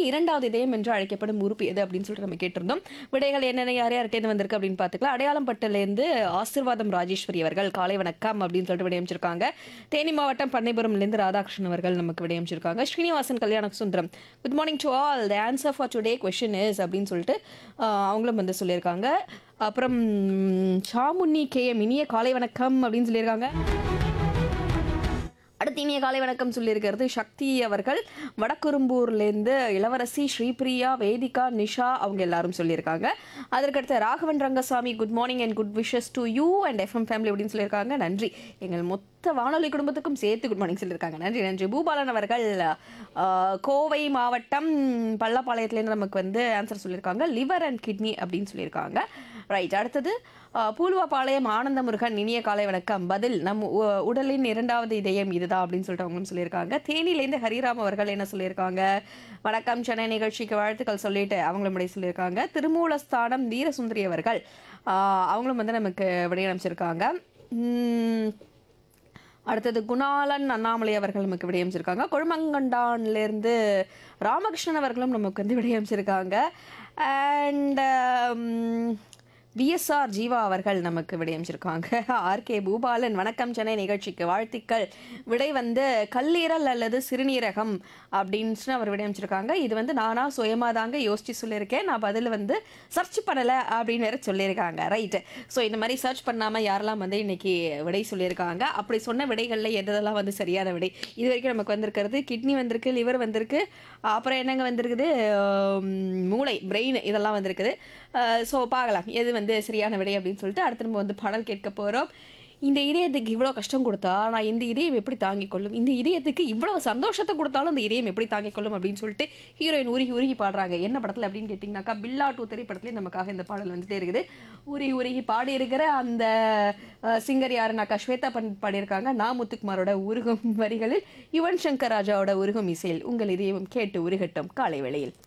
இரண்டாவது இதயம் என்று அழைக்கப்படும் உறுப்பு எது அப்படின்னு சொல்லிட்டு நம்ம கேட்டிருந்தோம் விடைகள் என்னென்ன யார் யார்கிட்ட வந்திருக்கு அப்படின்னு பார்த்துக்கலாம் அடையாளம் பட்டிலேருந்து ஆசிர்வாதம் ராஜேஸ்வரி அவர்கள் காலை வணக்கம் அப்படின்னு சொல்லிட்டு விடையமைச்சிருக்காங்க தேனி மாவட்டம் பண்ணைபுரம்லேருந்து ராதாகிருஷ்ணன் அவர்கள் நமக்கு விடையமைச்சிருக்காங்க Srinivasan Kalyana Sundaram good morning to all the answer for today question is அப்படின்னு சொல்லிட்டு ஆஹ், அவங்களும் வந்து சொல்லியிருக்காங்க அப்புறம் சாமுன்னி கே எம் இனிய காலை வணக்கம் அப்படின்னு சொல்லியிருக்காங்க அடுத்து இனிய காலை வணக்கம் சொல்லியிருக்கிறது சக்தி அவர்கள் வடக்குறும்பூர்லேருந்து இளவரசி ஸ்ரீபிரியா வேதிகா நிஷா அவங்க எல்லாரும் சொல்லியிருக்காங்க அதற்கடுத்து Raghavan Rangasamy good morning and good wishes to you and FM family அப்படின்னு சொல்லியிருக்காங்க நன்றி எங்கள் மொத்த வானொலி குடும்பத்துக்கும் சேர்த்து குட் மார்னிங் சொல்லியிருக்காங்க நன்றி நன்றி பூபாலன் அவர்கள் ஆஹ், கோவை மாவட்டம் பள்ளப்பாளையத்துலேருந்து நமக்கு வந்து ஆன்சர் சொல்லியிருக்காங்க லிவர் அண்ட் கிட்னி அப்படின்னு சொல்லியிருக்காங்க ரைட் அடுத்தது ஆஹ், பூலுவாபாளையம் ஆனந்த முருகன் இனிய காலை வணக்கம் பதில் நம் உ- உடலின் இரண்டாவது இதயம் இதுதான் அப்படின்னு சொல்லிட்டு அவங்களும் சொல்லியிருக்காங்க தேனியிலேருந்து ஹரிராம் அவர்கள் என்ன சொல்லியிருக்காங்க வணக்கம் சென்னை நிகழ்ச்சிக்கு வாழ்த்துக்கள் சொல்லிட்டு அவங்களும் விடை சொல்லியிருக்காங்க திருமூலஸ்தானம் வீரசுந்தரி அவர்கள் ஆஹ், அவங்களும் வந்து நமக்கு விடை அனுப்பிச்சிருக்காங்க உம், அடுத்தது குணாலன் அண்ணாமலை அவர்கள் நமக்கு விடையமைச்சிருக்காங்க கொழுமங்கண்டான்லேருந்து ராமகிருஷ்ணன் அவர்களும் நமக்கு வந்து விடையமைச்சிருக்காங்க அண்ட் விஎஸ்ஆர் ஜீவா அவர்கள் நமக்கு விடையமைச்சிருக்காங்க ஆர்கே பூபாலன் வணக்கம் சென்னை நிகழ்ச்சிக்கு வாழ்த்துக்கள் விடை வந்து கல்லீரல் அல்லது சிறுநீரகம் அப்படின்னு அவர் விடையமைச்சிருக்காங்க இது வந்து நானா சுயமாக தாங்க யோசிச்சு சொல்லியிருக்கேன் நான் பதில் வந்து சர்ச் பண்ணலை அப்படின்னு வேற சொல்லியிருக்காங்க ரைட்டு ஸோ இந்த மாதிரி சர்ச் பண்ணாமல் யாரெல்லாம் வந்து இன்னைக்கு விடை சொல்லியிருக்காங்க அப்படி சொன்ன விடைகளில் எதெல்லாம் வந்து சரியான விடை இது வரைக்கும் நமக்கு வந்திருக்கிறது கிட்னி வந்திருக்கு லிவர் வந்திருக்கு அப்புறம் என்னங்க வந்திருக்குது ஆம், மூளை பிரெயின் இதெல்லாம் வந்திருக்குது ஸோ பார்க்கலாம் எது வந்து சரியான விடை அப்படின்னு சொல்லிட்டு அடுத்து நம்ம வந்து பாடல் கேட்க போகிறோம் இந்த இதயத்துக்கு இவ்வளோ கஷ்டம் கொடுத்தா நான் இந்த இதயம் எப்படி தாங்கிக் கொள்ளும் இந்த இதயத்துக்கு இவ்வளவு சந்தோஷத்தை கொடுத்தாலும் இந்த இதயம் எப்படி தாங்கிக் கொள்ளும் அப்படின்னு சொல்லிட்டு ஹீரோயின் உருகி உருகி பாடுறாங்க என்ன படத்தில் அப்படின்னு கேட்டிங்கனாக்கா பில்லா டூ திரைப்படத்துலேயே நமக்காக இந்த பாடல் வந்துட்டே இருக்குது உருகி உருகி பாடி இருக்கிற அந்த சிங்கர் யாருனாக்கா ஸ்வேதா பண் பாடியிருக்காங்க நா முத்துக்குமாரோட உருகும் வரிகளில் யுவன் சங்கர் ராஜாவோட உருகும் இசையில் உங்கள் இதயம் கேட்டு உருகட்டும் காலை வேளையில்